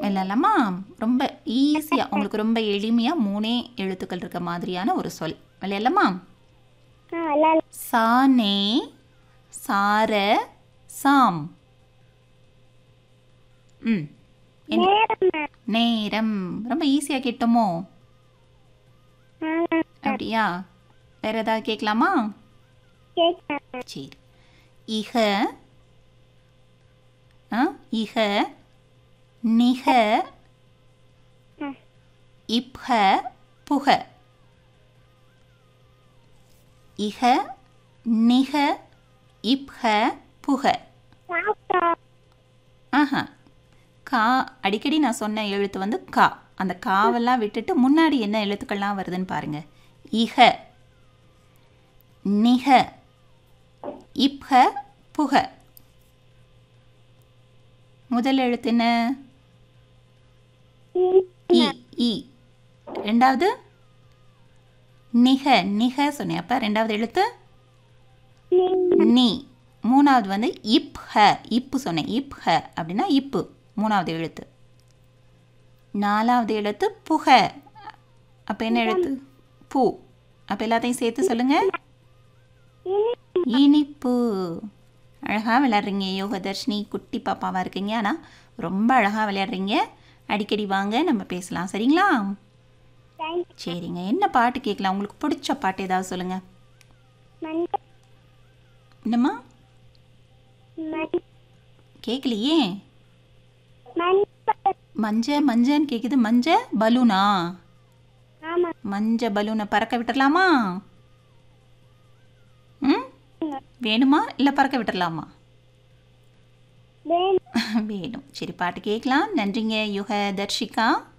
இல்லைல்லம்மா ரொம்ப ஈஸியாக உங்களுக்கு ரொம்ப எளிமையாக மூணே எழுத்துக்கள் இருக்க மாதிரியான ஒரு சொல் இல்லைல்லம்மா ஆ விளாட சானே சார சாம் ம் என்ன நேரம் நேரம் ரொம்ப ஈஸியாக கேட்டோமோ ஆ அப்படியா வேற ஏதாவது கேட்கலாமா கேட்குறேன் சரி இக ஆ, இக நிக ஆ. இப்ஹ புக இக நிக இப்ஹ புக சாப்பிட்டா ஆஹா கா அடிக்கடி நான் சொன்ன எழுத்து வந்து கா அந்த காவெல்லாம் விட்டுட்டு முன்னாடி என்ன எழுத்துக்கள்லாம் வருதுன்னு பாருங்க இக நிக இப்ஹ புக முதல் எழுத்து என்ன இ இ ரெண்டாவது நிக நிக சொன்னேன் அப்ப ரெண்டாவது எழுத்து நீ மூணாவது வந்து இப்ஹ இப்பு சொன்னேன் இப்ஹ அப்படின்னா இப்பு மூணாவது எழுத்து நாலாவது எழுத்து புக அப்போ என்ன எழுத்து பூ அப்போ எல்லாத்தையும் சேர்த்து சொல்லுங்க இனிப்பு அழகாக விளையாடுறீங்க யோகதர்ஷினி குட்டி பாப்பாவாக இருக்கீங்க ஆனால் ரொம்ப அழகாக விளையாடுறீங்க அடிக்கடி வாங்க நம்ம பேசலாம் சரிங்களா தேங்க்ஸ் சரிங்க என்ன பாட்டு கேட்கலாம் உங்களுக்கு பிடிச்ச பாட்டு ஏதாவது சொல்லுங்கள் மஞ்சள் என்னம்மா மண் கேட்கலையே மஞ்சள் மஞ்ச மஞ்சன்னு கேட்குது மஞ்ச பலூனா ஆமாம் மஞ்ச பலூனை பறக்க விட்டுறலாமா ம் வேணுமா இல்லை பறக்க விட்டுறலாமா வேணும் வேணும் சரி பாட்டு கேட்கலாம் நன்றிங்க யுக தர்ஷிகா